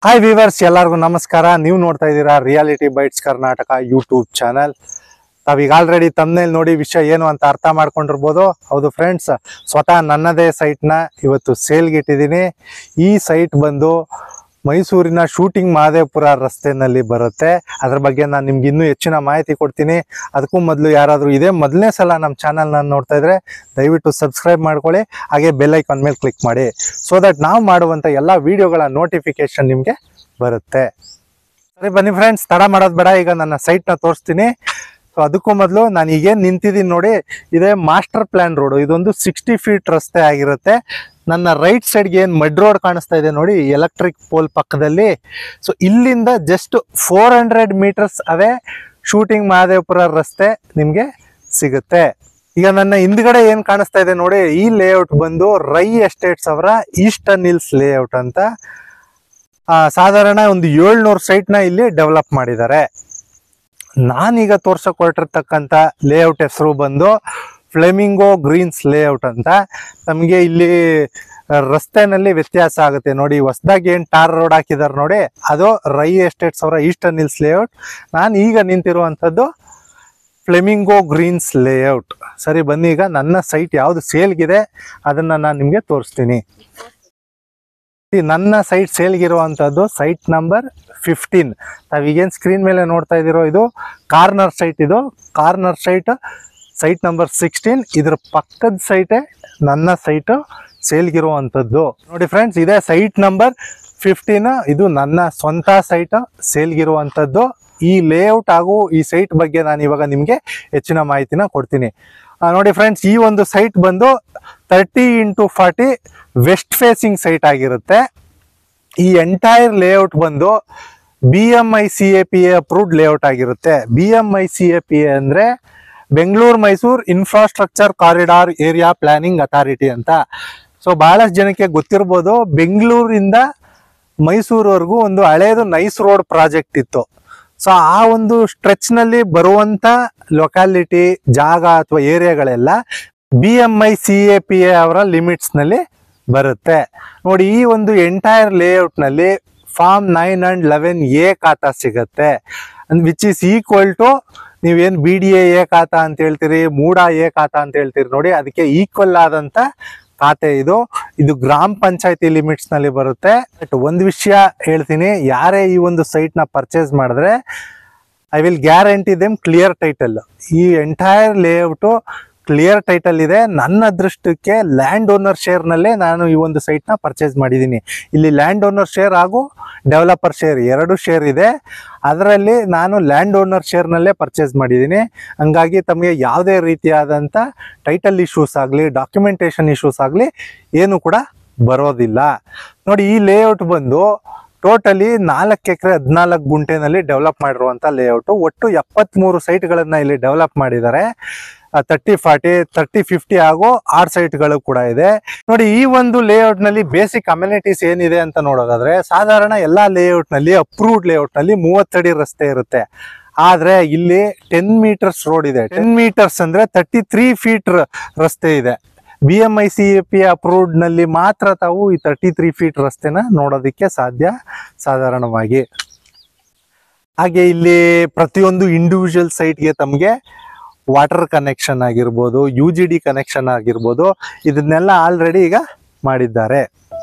hi viewers ಎಲ್ಲರಿಗೂ ನಮಸ್ಕಾರ ನೀವು ನೋಡ್ತಾ ಇದ್ದೀರಾ reality bites Karnataka YouTube channel ತಾವೀಗ ಆಲ್ರೆಡಿ ತಮ್ಮನೇಲಿ ನೋಡಿ ವಿಷಯ ಏನು ಅಂತ ಅರ್ಥ ಮಾಡ್ಕೊಂಡಿರ್ಬೋದು ಹೌದು ಫ್ರೆಂಡ್ಸ್ ಸ್ವತಃ ನನ್ನದೇ ಸೈಟ್ನ ಇವತ್ತು ಸೇಲ್ಗೆ ಇಟ್ಟಿದ್ದೀನಿ ಈ ಸೈಟ್ ಬಂದು ಮೈಸೂರಿನ ಶೂಟಿಂಗ್ ಮಹದೇವಪುರ ರಸ್ತೆನಲ್ಲಿ ಬರುತ್ತೆ ಅದ್ರ ಬಗ್ಗೆ ನಾನು ನಿಮ್ಗೆ ಇನ್ನೂ ಹೆಚ್ಚಿನ ಮಾಹಿತಿ ಕೊಡ್ತೀನಿ ಅದಕ್ಕೂ ಮೊದಲು ಯಾರಾದರೂ ಇದೇ ಮೊದಲನೇ ಸಲ ನಮ್ಮ ಚಾನಲ್ನ ನೋಡ್ತಾ ಇದ್ರೆ ದಯವಿಟ್ಟು ಸಬ್ಸ್ಕ್ರೈಬ್ ಮಾಡ್ಕೊಳ್ಳಿ ಹಾಗೆ ಬೆಲ್ ಐಕಾನ್ ಮೇಲೆ ಕ್ಲಿಕ್ ಮಾಡಿ ಸೊ ದಟ್ ನಾವು ಮಾಡುವಂಥ ಎಲ್ಲ ವಿಡಿಯೋಗಳ ನೋಟಿಫಿಕೇಶನ್ ನಿಮಗೆ ಬರುತ್ತೆ ಸರಿ ಬನ್ನಿ ಫ್ರೆಂಡ್ಸ್ ತಡ ಮಾಡೋದು ಬೇಡ ಈಗ ನನ್ನ ಸೈಟ್ನ ತೋರಿಸ್ತೀನಿ ಸೊ ಅದಕ್ಕೂ ಮೊದಲು ನಾನು ಈಗೇನು ನಿಂತಿದ್ದೀನಿ ನೋಡಿ ಇದೇ ಮಾಸ್ಟರ್ ಪ್ಲಾನ್ ರೋಡು ಇದೊಂದು ಸಿಕ್ಸ್ಟಿ ಫೀಟ್ ರಸ್ತೆ ಆಗಿರುತ್ತೆ ನನ್ನ ರೈಟ್ ಸೈಡ್ಗೆ ಏನು ಮಡ್ ರೋಡ್ ಕಾಣಿಸ್ತಾ ಇದೆ ನೋಡಿ ಎಲೆಕ್ಟ್ರಿಕ್ ಪೋಲ್ ಪಕ್ಕದಲ್ಲಿ ಸೊ ಇಲ್ಲಿಂದ just four hundred metres away shooting Mahadevapura ರಸ್ತೆ ನಿಮಗೆ ಸಿಗುತ್ತೆ ಈಗ ನನ್ನ ಹಿಂದ್ಗಡೆ ಏನ್ ಕಾಣಿಸ್ತಾ ಇದೆ ನೋಡಿ ಈ ಲೇಔಟ್ ಬಂದು ರೈ ಎಸ್ಟೇಟ್ಸ್ ಅವರ ಈಸ್ಟರ್ನ್ ಹಿಲ್ಸ್ ಲೇಔಟ್ ಅಂತ ಆ, ಸಾಧಾರಣ ಒಂದು ಏಳ್ನೂರು ಸೈಟ್ನ ಇಲ್ಲಿ ಡೆವಲಪ್ ಮಾಡಿದ್ದಾರೆ ನಾನೀಗ ತೋರ್ಸಕ್ ಹೊರಟಿರ್ತಕ್ಕಂಥ ಲೇಔಟ್ ಹೆಸರು ಬಂದು ಫ್ಲೆಮಿಂಗೋ ಗ್ರೀನ್ಸ್ ಲೇಔಟ್ ಅಂತ ನಮಗೆ ಇಲ್ಲಿ ರಸ್ತೆನಲ್ಲಿ ವ್ಯತ್ಯಾಸ ಆಗುತ್ತೆ ನೋಡಿ ಹೊಸದಾಗಿ ಏನು ಟಾರ್ ರೋಡ್ ಹಾಕಿದ್ದಾರೆ ನೋಡಿ ಅದು ರೈ ಎಸ್ಟೇಟ್ಸ್ ಅವರ ಈಸ್ಟರ್ನ್ ಹಿಲ್ಸ್ ಲೇಔಟ್ ನಾನು ಈಗ ನಿಂತಿರುವಂಥದ್ದು ಫ್ಲೆಮಿಂಗೋ ಗ್ರೀನ್ಸ್ ಲೇಔಟ್ ಸರಿ ಬನ್ನಿ ಈಗ ನನ್ನ ಸೈಟ್ ಯಾವುದು ಸೇಲ್ಗಿದೆ ಅದನ್ನ ನಾನು ನಿಮಗೆ ತೋರಿಸ್ತೀನಿ ಈ ನನ್ನ ಸೈಟ್ ಸೇಲ್ಗಿರುವಂಥದ್ದು ಸೈಟ್ ನಂಬರ್ ಫಿಫ್ಟೀನ್ ತಾವೀಗೇನು ಸ್ಕ್ರೀನ್ ಮೇಲೆ ನೋಡ್ತಾ ಇದ್ದೀರೋ ಇದು ಕಾರ್ನರ್ ಸೈಟ್ ಇದು corner site site number sixteen ಇದ್ರ ಪಕ್ಕದ ಸೈಟೇ ನನ್ನ ಸೈಟು ಸೇಲ್ಗಿರುವಂಥದ್ದು ನೋಡಿ ಫ್ರೆಂಡ್ಸ್ ಇದೇ ಸೈಟ್ ನಂಬರ್ ಫಿಫ್ಟೀನ್ ಇದು ನನ್ನ ಸ್ವಂತ ಸೈಟ್ ಸೇಲ್ಗಿರುವಂಥದ್ದು ಈ ಲೇಔಟ್ ಹಾಗೂ ಈ ಸೈಟ್ ಬಗ್ಗೆ ನಾನು ಇವಾಗ ನಿಮಗೆ ಹೆಚ್ಚಿನ ಮಾಹಿತಿನ ಕೊಡ್ತೀನಿ ಆ, ನೋಡಿ ಫ್ರೆಂಡ್ಸ್ ಈ ಒಂದು ಸೈಟ್ ಬಂದು thirty into forty west facing site ಆಗಿರುತ್ತೆ ಈ ಎಂಟೈರ್ ಲೇಔಟ್ ಬಂದು B M I C A P A approved layout ಆಗಿರುತ್ತೆ B M I C A P A ಅಂದರೆ Bengaluru Mysuru infrastructure corridor area planning authority ಅಂತ so ಬಹಳಷ್ಟು ಜನಕ್ಕೆ ಗೊತ್ತಿರ್ಬೋದು ಬೆಂಗಳೂರಿಂದ ಮೈಸೂರವರೆಗೂ ಒಂದು ಹಳೇದು ನೈಸ್ ರೋಡ್ ಪ್ರಾಜೆಕ್ಟ್ ಇತ್ತು ಸೊ ಆ ಒಂದು ಸ್ಟ್ರೆಚ್ ನಲ್ಲಿ ಬರುವಂತ ಲೊಕ್ಯಾಲಿಟಿ ಜಾಗ ಅಥವಾ ಏರಿಯಾಗಳೆಲ್ಲ B M I C A P A ಅವರ ಲಿಮಿಟ್ಸ್ ನಲ್ಲಿ ಬರುತ್ತೆ ನೋಡಿ ಈ ಒಂದು ಎಂಟೈರ್ ಲೇಔಟ್ ನಲ್ಲಿ form nine and eleven A khata ಸಿಗತ್ತೆ ವಿಚ್ ಇಸ್ ಈಕ್ವಲ್ ಟು ನೀವೇನ್ ಬಿ ಡಿ ಎ ಖಾತಾ ಅಂತ ಹೇಳ್ತೀರಿ ಮೂಡ ಎ ಖಾತಾ ಅಂತ ಹೇಳ್ತೀರಿ ನೋಡಿ ಅದಕ್ಕೆ ಈಕ್ವಲ್ ಆದಂತ ಖಾತೆ ಇದು ಇದು ಗ್ರಾಮ ಪಂಚಾಯತಿ ಲಿಮಿಟ್ಸ್ ನಲ್ಲಿ ಬರುತ್ತೆ ಬಟ್ ಒಂದು ವಿಷಯ ಹೇಳ್ತೀನಿ ಯಾರೇ ಈ ಒಂದು ಸೈಟ್ ನ ಪರ್ಚೇಸ್ ಮಾಡಿದ್ರೆ I will guarantee them clear title ಈ ಎಂಟೈರ್ ಲೇಔಟು ಕ್ಲಿಯರ್ ಟೈಟಲ್ ಇದೆ ನನ್ನ ಅದೃಷ್ಟಕ್ಕೆ ಲ್ಯಾಂಡ್ ಓನರ್ ಶೇರ್ನಲ್ಲೇ ನಾನು ಈ ಒಂದು ಸೈಟ್ನ ಪರ್ಚೇಸ್ ಮಾಡಿದ್ದೀನಿ ಇಲ್ಲಿ ಲ್ಯಾಂಡ್ ಓನರ್ ಶೇರ್ ಹಾಗೂ ಡೆವಲಪರ್ ಶೇರ್ ಎರಡು ಶೇರ್ ಇದೆ ಅದರಲ್ಲಿ ನಾನು ಲ್ಯಾಂಡ್ ಓನರ್ ಶೇರ್ನಲ್ಲೇ ಪರ್ಚೇಸ್ ಮಾಡಿದ್ದೀನಿ ಹಂಗಾಗಿ ತಮಗೆ ಯಾವುದೇ ರೀತಿಯಾದಂಥ ಟೈಟಲ್ ಇಶ್ಯೂಸ್ ಆಗಲಿ ಡಾಕ್ಯುಮೆಂಟೇಶನ್ ಇಶ್ಯೂಸ್ ಆಗಲಿ ಏನು ಕೂಡ ಬರೋದಿಲ್ಲ ನೋಡಿ ಈ ಲೇಔಟ್ ಬಂದು ಟೋಟಲಿ ನಾಲ್ಕು ಎಕರೆ ಹದಿನಾಲ್ಕು ಗುಂಟೆನಲ್ಲಿ ಡೆವಲಪ್ ಮಾಡಿರುವಂಥ ಲೇಔಟು ಒಟ್ಟು ಎಪ್ಪತ್ತ್ಮೂರು ಸೈಟ್ಗಳನ್ನು ಇಲ್ಲಿ ಡೆವಲಪ್ ಮಾಡಿದ್ದಾರೆ ತರ್ಟಿ ಫಾರ್ಟಿ ತರ್ಟಿ ಫಿಫ್ಟಿ ಹಾಗೂ ಆರ್ ಸೈಟ್ಗಳು ಕೂಡ ಇದೆ ನೋಡಿ ಈ ಒಂದು ಲೇಔಟ್ ನಲ್ಲಿ ಬೇಸಿಕ್ ಅಮ್ಯುನಿಟೀಸ್ ಏನಿದೆ ಅಂತ ನೋಡೋದಾದ್ರೆ ಸಾಧಾರಣ ಎಲ್ಲಾ ಲೇಔಟ್ ನಲ್ಲಿ ಅಪ್ರೂವ್ಡ್ ಲೇಔಟ್ ನಲ್ಲಿ ಮೂವತ್ತಡಿ ರಸ್ತೆ ಇರುತ್ತೆ ಆದ್ರೆ ಇಲ್ಲಿ ಟೆನ್ ಮೀಟರ್ಸ್ ರೋಡ್ ಇದೆ ಟೆನ್ ಮೀಟರ್ಸ್ ಅಂದ್ರೆ ತರ್ಟಿ ತ್ರೀ ಫೀಟ್ ರಸ್ತೆ ಇದೆ B M I C A P approved ನಲ್ಲಿ ಮಾತ್ರ ತಾವು ಈ ತರ್ಟಿ ತ್ರೀ ಫೀಟ್ ರಸ್ತೆನ ನೋಡೋದಕ್ಕೆ ಸಾಧ್ಯ ಸಾಧಾರಣವಾಗಿ ಹಾಗೆ ಇಲ್ಲಿ ಪ್ರತಿಯೊಂದು ಇಂಡಿವಿಜುವಲ್ ಸೈಟ್ಗೆ ತಮಗೆ ವಾಟರ್ ಕನೆಕ್ಷನ್ ಆಗಿರ್ಬೋದು ಯು ಜಿ ಡಿ ಕನೆಕ್ಷನ್ ಆಗಿರ್ಬೋದು ಇದನ್ನೆಲ್ಲ ಆಲ್ರೆಡಿ ಈಗ ಮಾಡಿದ್ದಾರೆ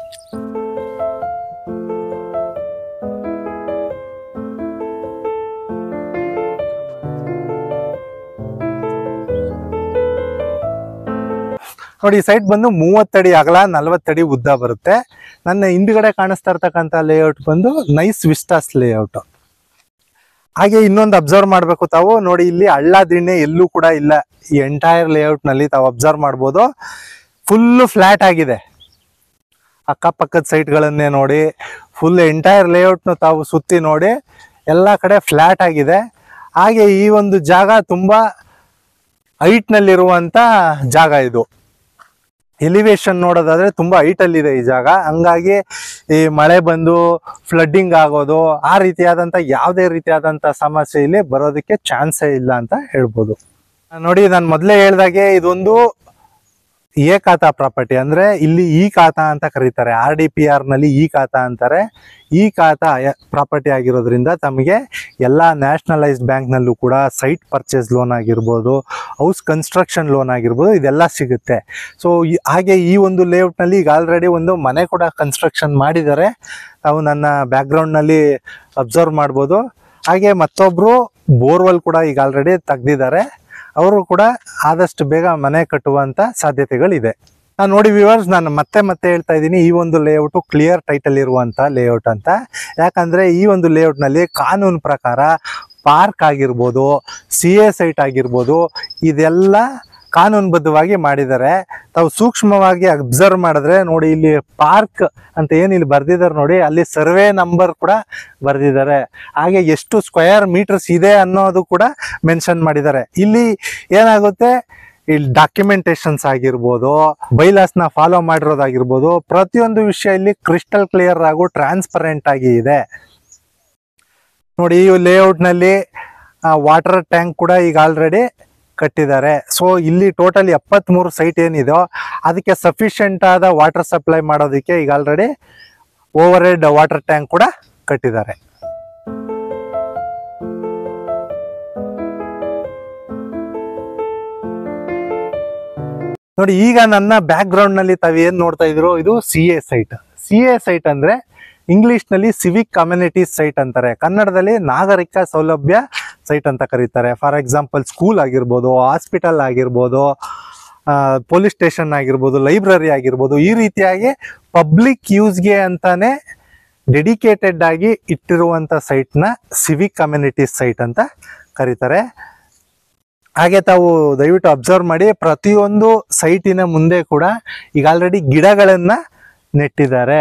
ನೋಡಿ ಈ ಸೈಟ್ ಬಂದು ಮೂವತ್ತಡಿ ಅಗಲ ನಲವತ್ತಡಿ ಉದ್ದ ಬರುತ್ತೆ ನನ್ನ ಹಿಂದ್ಗಡೆ ಕಾಣಿಸ್ತಾ ಇರ್ತಕ್ಕಂಥ ಲೇಔಟ್ ಬಂದು ನೈಸ್ ವಿಸ್ಟಾಸ್ ಲೇಔಟ್ ಹಾಗೆ ಇನ್ನೊಂದು ಅಬ್ಸರ್ವ್ ಮಾಡಬೇಕು ತಾವು ನೋಡಿ ಇಲ್ಲಿ ಹಳ್ಳ ದಿಣ್ಣೆ ಎಲ್ಲೂ ಕೂಡ ಇಲ್ಲ ಈ ಎಂಟೈರ್ ಲೇಔಟ್ ನಲ್ಲಿ ತಾವು ಅಬ್ಸರ್ವ್ ಮಾಡ್ಬೋದು ಫುಲ್ ಫ್ಲಾಟ್ ಆಗಿದೆ ಅಕ್ಕಪಕ್ಕದ ಸೈಟ್ಗಳನ್ನೇ ನೋಡಿ ಫುಲ್ ಎಂಟೈರ್ ಲೇಔಟ್ನ ತಾವು ಸುತ್ತಿ ನೋಡಿ ಎಲ್ಲ ಕಡೆ ಫ್ಲಾಟ್ ಆಗಿದೆ ಹಾಗೆ ಈ ಒಂದು ಜಾಗ ತುಂಬಾ ಹೈಟ್ ನಲ್ಲಿರುವಂತ ಜಾಗ ಇದು ಎಲಿವೇಶನ್ ನೋಡೋದಾದ್ರೆ ತುಂಬಾ ಹೈಟ್ ಅಲ್ಲಿ ಇದೆ ಈ ಜಾಗ ಹಂಗಾಗಿ ಈ ಮಳೆ ಬಂದು ಫ್ಲಡ್ಡಿಂಗ್ ಆಗೋದು ಆ ರೀತಿಯಾದಂತ ಯಾವುದೇ ರೀತಿಯಾದಂತ ಸಮಸ್ಯೆ ಇಲ್ಲಿ ಬರೋದಕ್ಕೆ ಚಾನ್ಸೇ ಇಲ್ಲ ಅಂತ ಹೇಳ್ಬೋದು ನೋಡಿ ನಾನು ಮೊದಲೇ ಹೇಳ್ದಾಗೆ ಇದೊಂದು ಎ ಖಾತಾ ಪ್ರಾಪರ್ಟಿ ಅಂದ್ರೆ ಇಲ್ಲಿ ಈ ಖಾತಾ ಅಂತ ಕರೀತಾರೆ ಆರ್ ಡಿ ಪಿ ಆರ್ ನಲ್ಲಿ ಈ ಖಾತಾ ಅಂತಾರೆ ಈ ಖಾತಾ ಪ್ರಾಪರ್ಟಿ ಆಗಿರೋದ್ರಿಂದ ತಮಗೆ ಎಲ್ಲ ನ್ಯಾಷನಲೈಸ್ಡ್ ಬ್ಯಾಂಕ್ನಲ್ಲೂ ಕೂಡ ಸೈಟ್ ಪರ್ಚೇಸ್ ಲೋನ್ ಆಗಿರ್ಬೋದು ಹೌಸ್ ಕನ್ಸ್ಟ್ರಕ್ಷನ್ ಲೋನ್ ಆಗಿರ್ಬೋದು ಇದೆಲ್ಲ ಸಿಗುತ್ತೆ ಸೊ ಹಾಗೆ ಈ ಒಂದು ಲೇಔಟ್ನಲ್ಲಿ ಈಗ ಆಲ್ರೆಡಿ ಒಂದು ಮನೆ ಕೂಡ ಕನ್ಸ್ಟ್ರಕ್ಷನ್ ಮಾಡಿದ್ದಾರೆ ತಾವು ನನ್ನ ಬ್ಯಾಕ್ಗ್ರೌಂಡ್ನಲ್ಲಿ ಅಬ್ಸರ್ವ್ ಮಾಡ್ಬೋದು ಹಾಗೆ ಮತ್ತೊಬ್ಬರು ಬೋರ್ವೆಲ್ ಕೂಡ ಈಗ ಆಲ್ರೆಡಿ ತೆಗ್ದಿದ್ದಾರೆ ಅವರು ಕೂಡ ಆದಷ್ಟು ಬೇಗ ಮನೆ ಕಟ್ಟುವಂಥ ಸಾಧ್ಯತೆಗಳಿದೆ ನಾನು ನೋಡಿ ವ್ಯೂವರ್ಸ್ ನಾನು ಮತ್ತೆ ಮತ್ತೆ ಹೇಳ್ತಾ ಇದ್ದೀನಿ ಈ ಒಂದು ಲೇಔಟು ಕ್ಲಿಯರ್ ಟೈಟಲ್ ಇರುವಂಥ ಲೇಔಟ್ ಅಂತ ಯಾಕಂದರೆ ಈ ಒಂದು ಲೇಔಟ್ನಲ್ಲಿ ಕಾನೂನು ಪ್ರಕಾರ ಪಾರ್ಕ್ ಆಗಿರ್ಬೋದು ಸಿ ಎ ಸೈಟ್ ಆಗಿರ್ಬೋದು ಇದೆಲ್ಲ ಕಾನೂನುಬದ್ಧವಾಗಿ ಮಾಡಿದ್ದಾರೆ ತಾವು ಸೂಕ್ಷ್ಮವಾಗಿ ಅಬ್ಸರ್ವ್ ಮಾಡಿದ್ರೆ ನೋಡಿ ಇಲ್ಲಿ ಪಾರ್ಕ್ ಅಂತ ಏನು ಇಲ್ಲಿ ಬರ್ದಿದ್ದಾರೆ ನೋಡಿ ಅಲ್ಲಿ ಸರ್ವೆ ನಂಬರ್ ಕೂಡ ಬರ್ದಿದ್ದಾರೆ ಹಾಗೆ ಎಷ್ಟು ಸ್ಕ್ವೇರ್ ಮೀಟರ್ಸ್ ಇದೆ ಅನ್ನೋದು ಕೂಡ ಮೆನ್ಷನ್ ಮಾಡಿದ್ದಾರೆ ಇಲ್ಲಿ ಏನಾಗುತ್ತೆ ಇಲ್ಲಿ ಡಾಕ್ಯುಮೆಂಟೇಶನ್ಸ್ ಆಗಿರ್ಬೋದು ಬೈಲಾಸ್ನ ಫಾಲೋ ಮಾಡಿರೋದಾಗಿರ್ಬೋದು ಪ್ರತಿಯೊಂದು ವಿಷಯ ಇಲ್ಲಿ ಕ್ರಿಸ್ಟಲ್ ಕ್ಲಿಯರ್ ಆಗು ಟ್ರಾನ್ಸ್ಪರೆಂಟ್ ಆಗಿ ಇದೆ ನೋಡಿ ಈ ಲೇಔಟ್ನಲ್ಲಿ ವಾಟರ್ ಟ್ಯಾಂಕ್ ಕೂಡ ಈಗ ಆಲ್ರೆಡಿ ಕಟ್ಟಿದ್ದಾರೆ ಸೊ ಇಲ್ಲಿ ಟೋಟಲ್ ಎಪ್ಪತ್ಮೂರು ಸೈಟ್ ಏನಿದೋ ಅದಕ್ಕೆ ಸಫಿಷಿಯಂಟ್ ಆದ ವಾಟರ್ ಸಪ್ಲೈ ಮಾಡೋದಕ್ಕೆ ಈಗ already overhead water tank ಕೂಡ ಕಟ್ಟಿದ್ದಾರೆ ನೋಡಿ ಈಗ ನನ್ನ ಬ್ಯಾಕ್ ಗ್ರೌಂಡ್ ನಲ್ಲಿ ತಾವು ಏನ್ ನೋಡ್ತಾ ಇದ್ರು ಇದು C A site C A site ಅಂದ್ರೆ ಇಂಗ್ಲಿಷ್ ನಲ್ಲಿ ಸಿವಿಕ್ ಕಮ್ಯುನಿಟೀಸ್ ಸೈಟ್ ಅಂತಾರೆ ಕನ್ನಡದಲ್ಲಿ ನಾಗರಿಕ ಸೌಲಭ್ಯ ಸೈಟ್ ಅಂತ ಕರೀತಾರೆ ಫಾರ್ ಎಕ್ಸಾಂಪಲ್ ಸ್ಕೂಲ್ ಆಗಿರ್ಬೋದು ಹಾಸ್ಪಿಟಲ್ ಆಗಿರ್ಬೋದು ಪೊಲೀಸ್ ಸ್ಟೇಷನ್ ಆಗಿರ್ಬೋದು ಲೈಬ್ರರಿ ಆಗಿರ್ಬೋದು ಈ ರೀತಿಯಾಗಿ ಪಬ್ಲಿಕ್ ಯೂಸ್ಗೆ ಅಂತಾನೆ ಡೆಡಿಕೇಟೆಡ್ ಆಗಿ ಇಟ್ಟಿರುವಂಥ ಸೈಟ್ನ ಸಿವಿಕ್ ಕಮ್ಯುನಿಟೀಸ್ ಸೈಟ್ ಅಂತ ಕರೀತಾರೆ ಹಾಗೆ ತಾವು ದಯವಿಟ್ಟು ಅಬ್ಸರ್ವ್ ಮಾಡಿ ಪ್ರತಿಯೊಂದು ಸೈಟಿನ ಮುಂದೆ ಕೂಡ ಈಗ ಆಲ್ರೆಡಿ ಗಿಡಗಳನ್ನ ನೆಟ್ಟಿದ್ದಾರೆ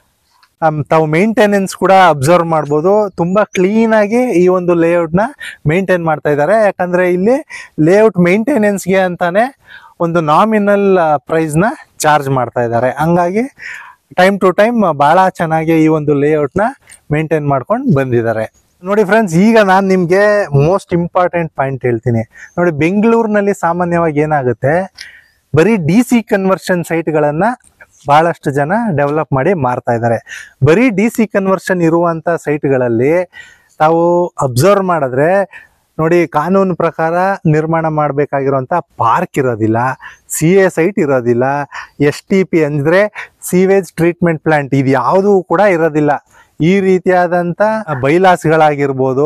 ಆಮ್, ತಾವು ಮೇಂಟೆನೆನ್ಸ್ ಕೂಡ ಅಬ್ಸರ್ವ್ ಮಾಡ್ಬೋದು ತುಂಬಾ ಕ್ಲೀನ್ ಆಗಿ ಈ ಒಂದು ಲೇಔಟ್ನ ಮೇಂಟೈನ್ ಮಾಡ್ತಾ ಇದ್ದಾರೆ ಯಾಕಂದ್ರೆ ಇಲ್ಲಿ ಲೇಔಟ್ ಮೇಂಟೆನೆನ್ಸ್ಗೆ ಅಂತಾನೆ ಒಂದು ನಾಮಿನಲ್ ಪ್ರೈಸ್ನ ಚಾರ್ಜ್ ಮಾಡ್ತಾ ಇದ್ದಾರೆ ಹಂಗಾಗಿ ಟೈಮ್ ಟು ಟೈಮ್ ಬಹಳ ಚೆನ್ನಾಗಿ ಈ ಒಂದು ಲೇಔಟ್ನ ಮೇಂಟೈನ್ ಮಾಡ್ಕೊಂಡು ಬಂದಿದ್ದಾರೆ ನೋಡಿ ಫ್ರೆಂಡ್ಸ್ ಈಗ ನಾನು ನಿಮಗೆ ಮೋಸ್ಟ್ ಇಂಪಾರ್ಟೆಂಟ್ ಪಾಯಿಂಟ್ ಹೇಳ್ತೀನಿ ನೋಡಿ ಬೆಂಗಳೂರಿನಲ್ಲಿ ಸಾಮಾನ್ಯವಾಗಿ ಏನಾಗುತ್ತೆ ಬರೀ ಡಿ ಸಿ ಕನ್ವರ್ಷನ್ ಸೈಟ್ಗಳನ್ನ ಬಹಳಷ್ಟು ಜನ ಡೆವಲಪ್ ಮಾಡಿ ಮಾರ್ತಾ ಇದ್ದಾರೆ ಬರೀ ಡಿ ಸಿ ಕನ್ವರ್ಷನ್ ಇರುವಂತ ಸೈಟ್ಗಳಲ್ಲಿ ತಾವು ಅಬ್ಸರ್ವ್ ಮಾಡಿದ್ರೆ ನೋಡಿ ಕಾನೂನು ಪ್ರಕಾರ ನಿರ್ಮಾಣ ಮಾಡಬೇಕಾಗಿರುವಂಥ ಪಾರ್ಕ್ ಇರೋದಿಲ್ಲ ಸಿ ಎ ಸೈಟ್ ಇರೋದಿಲ್ಲ ಎಸ್ ಟಿ ಪಿ ಅಂದರೆ ಸೀವೇಜ್ ಟ್ರೀಟ್ಮೆಂಟ್ ಪ್ಲಾಂಟ್ ಇದು ಯಾವುದೂ ಕೂಡ ಇರೋದಿಲ್ಲ ಈ ರೀತಿಯಾದಂಥ ಬೈಲಾಸ್ಗಳಾಗಿರ್ಬೋದು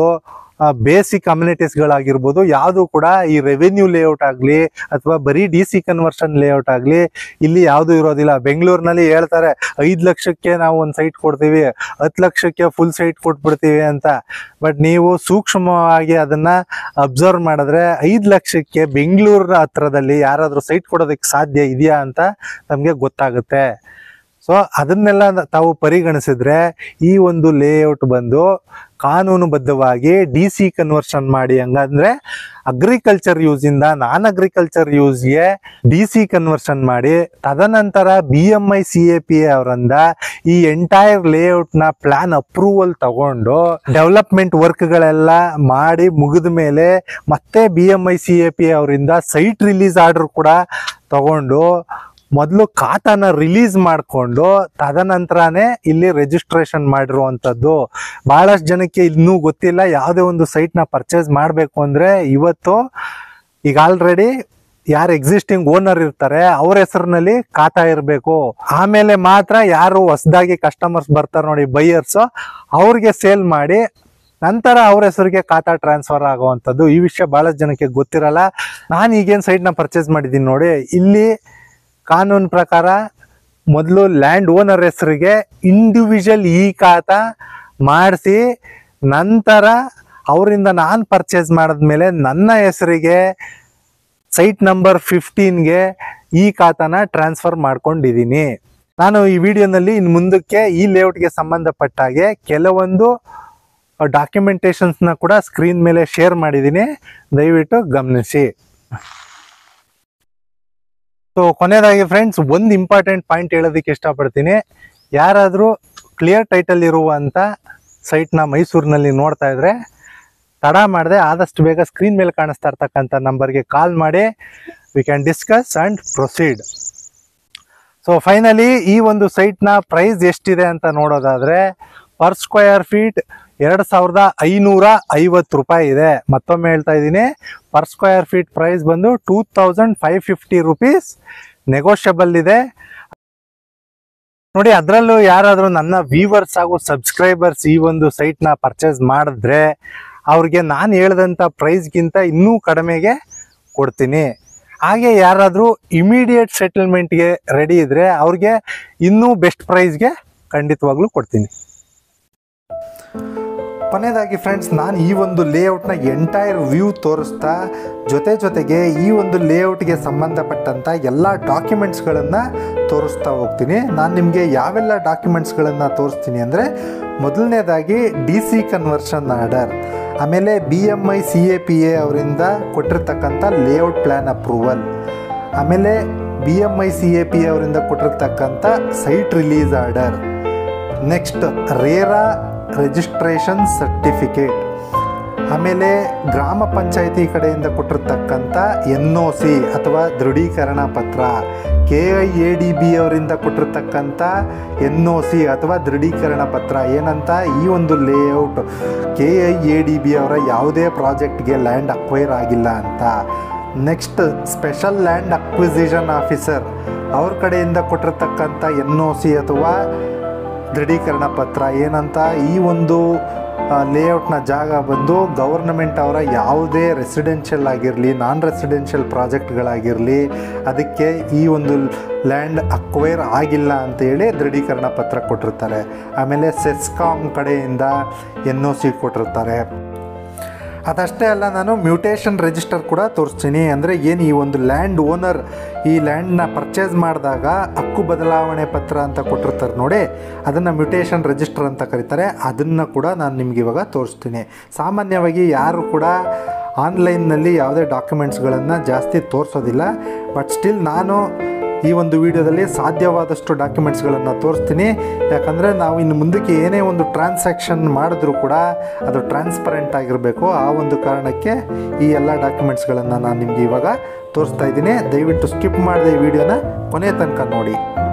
ಬೇಸಿಕ್ ಕಮ್ಯುನಿಟೀಸ್ಗಳಾಗಿರ್ಬೋದು ಯಾವುದು ಕೂಡ ಈ ರೆವೆನ್ಯೂ ಲೇಔಟ್ ಆಗಲಿ ಅಥವಾ ಬರೀ ಡಿ ಸಿ ಕನ್ವರ್ಷನ್ ಲೇಔಟ್ ಆಗಲಿ ಇಲ್ಲಿ ಯಾವುದು ಇರೋದಿಲ್ಲ ಬೆಂಗಳೂರಿನಲ್ಲಿ ಹೇಳ್ತಾರೆ ಐದು ಲಕ್ಷಕ್ಕೆ ನಾವು ಒಂದು ಸೈಟ್ ಕೊಡ್ತೀವಿ ಹತ್ತು ಲಕ್ಷಕ್ಕೆ ಫುಲ್ ಸೈಟ್ ಕೊಟ್ಬಿಡ್ತೀವಿ ಅಂತ ಬಟ್ ನೀವು ಸೂಕ್ಷ್ಮವಾಗಿ ಅದನ್ನ ಅಬ್ಸರ್ವ್ ಮಾಡಿದ್ರೆ ಐದು ಲಕ್ಷಕ್ಕೆ ಬೆಂಗಳೂರಿನ ಹತ್ರದಲ್ಲಿ ಯಾರಾದರೂ ಸೈಟ್ ಕೊಡೋದಕ್ಕೆ ಸಾಧ್ಯ ಇದೆಯಾ ಅಂತ ನಮಗೆ ಗೊತ್ತಾಗುತ್ತೆ ಸೊ ಅದನ್ನೆಲ್ಲ ತಾವು ಪರಿಗಣಿಸಿದ್ರೆ ಈ ಒಂದು ಲೇಔಟ್ ಬಂದು ಕಾನೂನುಬದ್ಧವಾಗಿ ಡಿ ಸಿ ಕನ್ವರ್ಷನ್ ಮಾಡಿ ಹಂಗಂದ್ರೆ ಅಗ್ರಿಕಲ್ಚರ್ ಯೂಸ್ ಇಂದ ನಾನ್ ಅಗ್ರಿಕಲ್ಚರ್ ಯೂಸ್ಗೆ ಡಿ ಸಿ ಕನ್ವರ್ಷನ್ ಮಾಡಿ ತದನಂತರ B M I C A P ಅವರಿಂದ ಈ ಎಂಟೈರ್ ಲೇಔಟ್ ನ ಪ್ಲಾನ್ ಅಪ್ರೂವಲ್ ತಗೊಂಡು ಡೆವಲಪ್ಮೆಂಟ್ ವರ್ಕ್ಗಳೆಲ್ಲ ಮಾಡಿ ಮುಗಿದ ಮೇಲೆ ಮತ್ತೆ B M I C A P ಅವರಿಂದ ಸೈಟ್ ರಿಲೀಸ್ ಆರ್ಡರ್ ಕೂಡ ತಗೊಂಡು ಮೊದಲು ಖಾತಾನ ರಿಲೀಸ್ ಮಾಡಿಕೊಂಡು ತದನಂತರನೇ ಇಲ್ಲಿ ರಿಜಿಸ್ಟ್ರೇಷನ್ ಮಾಡಿರುವಂಥದ್ದು ಬಹಳಷ್ಟು ಜನಕ್ಕೆ ಇನ್ನೂ ಗೊತ್ತಿಲ್ಲ ಯಾವುದೇ ಒಂದು ಸೈಟ್ನ ಪರ್ಚೇಸ್ ಮಾಡಬೇಕು ಅಂದರೆ ಇವತ್ತು ಈಗ ಆಲ್ರೆಡಿ ಯಾರು ಎಕ್ಸಿಸ್ಟಿಂಗ್ ಓನರ್ ಇರ್ತಾರೆ ಅವ್ರ ಹೆಸರಿನಲ್ಲಿ ಖಾತಾ ಇರಬೇಕು ಆಮೇಲೆ ಮಾತ್ರ ಯಾರು ಹೊಸದಾಗಿ ಕಸ್ಟಮರ್ಸ್ ಬರ್ತಾರೆ ನೋಡಿ ಬೈಯರ್ಸ್ ಅವ್ರಿಗೆ ಸೇಲ್ ಮಾಡಿ ನಂತರ ಅವ್ರ ಹೆಸರಿಗೆ ಖಾತಾ ಟ್ರಾನ್ಸ್ಫರ್ ಆಗುವಂಥದ್ದು ಈ ವಿಷಯ ಬಹಳಷ್ಟು ಜನಕ್ಕೆ ಗೊತ್ತಿರಲ್ಲ ನಾನು ಈಗೇನು ಸೈಟ್ನ ಪರ್ಚೇಸ್ ಮಾಡಿದ್ದೀನಿ ನೋಡಿ ಇಲ್ಲಿ ಕಾನೂನು ಪ್ರಕಾರ ಮೊದಲು ಲ್ಯಾಂಡ್ ಓನರ್ ಹೆಸರಿಗೆ ಇಂಡಿವಿಜುವಲ್ ಈ ಖಾತಾ ಮಾಡಿಸಿ ನಂತರ ಅವರಿಂದ ನಾನು ಪರ್ಚೇಸ್ ಮಾಡಿದ್ಮೇಲೆ ನನ್ನ ಹೆಸರಿಗೆ ಸೈಟ್ ನಂಬರ್ ಫಿಫ್ಟೀನ್ಗೆ ಈ ಖಾತಾನ ಟ್ರಾನ್ಸ್ಫರ್ ಮಾಡ್ಕೊಂಡಿದ್ದೀನಿ ನಾನು ಈ ವಿಡಿಯೋನಲ್ಲಿ ಇನ್ನು ಮುಂದಕ್ಕೆ ಈ ಲೇಔಟ್ಗೆ ಸಂಬಂಧಪಟ್ಟ ಹಾಗೆ ಕೆಲವೊಂದು ಡಾಕ್ಯುಮೆಂಟೇಶನ್ಸ್ನ ಕೂಡ ಸ್ಕ್ರೀನ್ ಮೇಲೆ ಶೇರ್ ಮಾಡಿದ್ದೀನಿ ದಯವಿಟ್ಟು ಗಮನಿಸಿ ಸೊ ಕೊನೆಯದಾಗಿ ಫ್ರೆಂಡ್ಸ್ ಒಂದು ಇಂಪಾರ್ಟೆಂಟ್ ಪಾಯಿಂಟ್ ಹೇಳೋದಕ್ಕೆ ಇಷ್ಟಪಡ್ತೀನಿ ಯಾರಾದರೂ ಕ್ಲಿಯರ್ ಟೈಟಲ್ ಇರುವಂಥ ಸೈಟ್ನ ಮೈಸೂರಿನಲ್ಲಿ ನೋಡ್ತಾ ಇದ್ರೆ ತಡ ಮಾಡದೆ ಆದಷ್ಟು ಬೇಗ ಸ್ಕ್ರೀನ್ ಮೇಲೆ ಕಾಣಿಸ್ತಾ ಇರ್ತಕ್ಕಂಥ ನಂಬರ್ಗೆ ಕಾಲ್ ಮಾಡಿ we can discuss and proceed so finally ಈ ಒಂದು ಸೈಟ್ನ ಪ್ರೈಸ್ ಎಷ್ಟಿದೆ ಅಂತ ನೋಡೋದಾದ್ರೆ ಪರ್ ಸ್ಕ್ವಯರ್ ಫೀಟ್ ಎರಡು ಸಾವಿರದ ಐನೂರ ಐವತ್ತು ರೂಪಾಯಿ ಇದೆ ಮತ್ತೊಮ್ಮೆ ಹೇಳ್ತಾ ಇದ್ದೀನಿ ಪರ್ ಸ್ಕ್ವಯರ್ ಫೀಟ್ ಪ್ರೈಸ್ ಬಂದು two thousand five fifty rupees negotiable ಇದೆ ನೋಡಿ ಅದರಲ್ಲೂ ಯಾರಾದರೂ ನನ್ನ ವ್ಯೂವರ್ಸ್ ಹಾಗೂ ಸಬ್ಸ್ಕ್ರೈಬರ್ಸ್ ಈ ಒಂದು ಸೈಟ್ನ ಪರ್ಚೇಸ್ ಮಾಡಿದ್ರೆ ಅವ್ರಿಗೆ ನಾನು ಹೇಳ್ದಂಥ ಪ್ರೈಸ್ಗಿಂತ ಇನ್ನೂ ಕಡಿಮೆಗೆ ಕೊಡ್ತೀನಿ ಹಾಗೆ ಯಾರಾದರೂ ಇಮಿಡಿಯೇಟ್ ಸೆಟಲ್ಮೆಂಟ್ಗೆ ರೆಡಿ ಇದ್ದರೆ ಅವ್ರಿಗೆ ಇನ್ನೂ ಬೆಸ್ಟ್ ಪ್ರೈಸ್ಗೆ ಖಂಡಿತವಾಗ್ಲೂ ಕೊಡ್ತೀನಿ ಕೊನೆಯದಾಗಿ ಫ್ರೆಂಡ್ಸ್ ನಾನು ಈ ಒಂದು ಲೇಔಟ್ನ ಎಂಟೈರ್ ವ್ಯೂ ತೋರಿಸ್ತಾ ಜೊತೆ ಜೊತೆಗೆ ಈ ಒಂದು ಲೇಔಟ್ಗೆ ಸಂಬಂಧಪಟ್ಟಂಥ ಎಲ್ಲ ಡಾಕ್ಯುಮೆಂಟ್ಸ್ಗಳನ್ನು ತೋರಿಸ್ತಾ ಹೋಗ್ತೀನಿ ನಾನು ನಿಮಗೆ ಯಾವೆಲ್ಲ ಡಾಕ್ಯುಮೆಂಟ್ಸ್ಗಳನ್ನು ತೋರಿಸ್ತೀನಿ ಅಂದರೆ ಮೊದಲನೇದಾಗಿ ಡಿ ಸಿ ಕನ್ವರ್ಷನ್ ಆರ್ಡರ್ ಆಮೇಲೆ B M I C A P A ಅವರಿಂದ ಕೊಟ್ಟಿರ್ತಕ್ಕಂಥ ಲೇಔಟ್ ಪ್ಲ್ಯಾನ್ ಅಪ್ರೂವಲ್ ಆಮೇಲೆ B M I C A P A ಅವರಿಂದ ಕೊಟ್ಟಿರ್ತಕ್ಕಂಥ site release order next RERA registration certificate ಆಮೇಲೆ ಗ್ರಾಮ ಪಂಚಾಯಿತಿ ಕಡೆಯಿಂದ ಕೊಟ್ಟಿರ್ತಕ್ಕಂಥ ಎನ್ ಒ ಸಿ ಅಥವಾ ದೃಢೀಕರಣ ಪತ್ರ K I A D B ಅವರಿಂದ ಕೊಟ್ಟಿರ್ತಕ್ಕಂಥ ಎನ್ ಒ ಸಿ ಅಥವಾ ದೃಢೀಕರಣ ಪತ್ರ ಏನಂತ ಈ ಒಂದು layout K I A D B ಅವರ ಯಾವುದೇ ಪ್ರಾಜೆಕ್ಟ್ಗೆ ಲ್ಯಾಂಡ್ ಅಕ್ವೈರ್ ಆಗಿಲ್ಲ ಅಂತ next special land acquisition officer ಅವ್ರ ಕಡೆಯಿಂದ ಕೊಟ್ಟಿರ್ತಕ್ಕಂಥ ಎನ್ ಒ ಸಿ ಅಥವಾ ದೃಢೀಕರಣ ಪತ್ರ ಏನಂತ ಈ ಒಂದು ಲೇಔಟ್ನ ಜಾಗ ಬಂದು ಗೌರ್ನಮೆಂಟ್ ಅವರ ಯಾವುದೇ ರೆಸಿಡೆನ್ಷಿಯಲ್ ಆಗಿರಲಿ ನಾನ್ ರೆಸಿಡೆನ್ಷಿಯಲ್ ಪ್ರಾಜೆಕ್ಟ್ಗಳಾಗಿರಲಿ ಅದಕ್ಕೆ ಈ ಒಂದು ಲ್ಯಾಂಡ್ ಅಕ್ವೈರ್ ಆಗಿಲ್ಲ ಅಂತೇಳಿ ದೃಢೀಕರಣ ಪತ್ರ ಕೊಟ್ಟಿರ್ತಾರೆ ಆಮೇಲೆ ಸೆಸ್ಕಾಮ್ ಕಡೆಯಿಂದ ಎನ್ ಒ ಸಿ ಕೊಟ್ಟಿರ್ತಾರೆ ಅದಷ್ಟೇ ಅಲ್ಲ ನಾನು ಮ್ಯೂಟೇಷನ್ ರಿಜಿಸ್ಟರ್ ಕೂಡ ತೋರಿಸ್ತೀನಿ ಅಂದರೆ ಏನು ಈ ಒಂದು ಲ್ಯಾಂಡ್ ಓನರ್ ಈ ಲ್ಯಾಂಡ್ನ ಪರ್ಚೇಸ್ ಮಾಡಿದಾಗ ಹಕ್ಕು ಬದಲಾವಣೆ ಪತ್ರ ಅಂತ ಕೊಟ್ಟಿರ್ತಾರೆ ನೋಡಿ ಅದನ್ನು ಮ್ಯೂಟೇಷನ್ ರಿಜಿಸ್ಟರ್ ಅಂತ ಕರೀತಾರೆ ಅದನ್ನು ಕೂಡ ನಾನು ನಿಮ್ಗೆ ಇವಾಗ ತೋರಿಸ್ತೀನಿ ಸಾಮಾನ್ಯವಾಗಿ ಯಾರು ಕೂಡ ಆನ್ಲೈನ್ನಲ್ಲಿ ಯಾವುದೇ ಡಾಕ್ಯುಮೆಂಟ್ಸ್ಗಳನ್ನು ಜಾಸ್ತಿ ತೋರಿಸೋದಿಲ್ಲ ಬಟ್ ಸ್ಟಿಲ್ ನಾನು ಈ ಒಂದು ವಿಡಿಯೋದಲ್ಲಿ ಸಾಧ್ಯವಾದಷ್ಟು ಡಾಕ್ಯುಮೆಂಟ್ಸ್ಗಳನ್ನು ತೋರಿಸ್ತೀನಿ ಯಾಕಂದರೆ ನಾವು ಇನ್ನು ಮುಂದಕ್ಕೆ ಏನೇ ಒಂದು ಟ್ರಾನ್ಸಾಕ್ಷನ್ ಮಾಡಿದ್ರೂ ಕೂಡ ಅದು ಟ್ರಾನ್ಸ್ಪರೆಂಟ್ ಆಗಿರಬೇಕು ಆ ಒಂದು ಕಾರಣಕ್ಕೆ ಈ ಎಲ್ಲ ಡಾಕ್ಯುಮೆಂಟ್ಸ್ಗಳನ್ನು ನಾನು ನಿಮಗೆ ಇವಾಗ ತೋರಿಸ್ತಾ ಇದ್ದೀನಿ ದಯವಿಟ್ಟು ಸ್ಕಿಪ್ ಮಾಡಿದೆ ಈ ವಿಡಿಯೋನ ಕೊನೆ ತನಕ ನೋಡಿ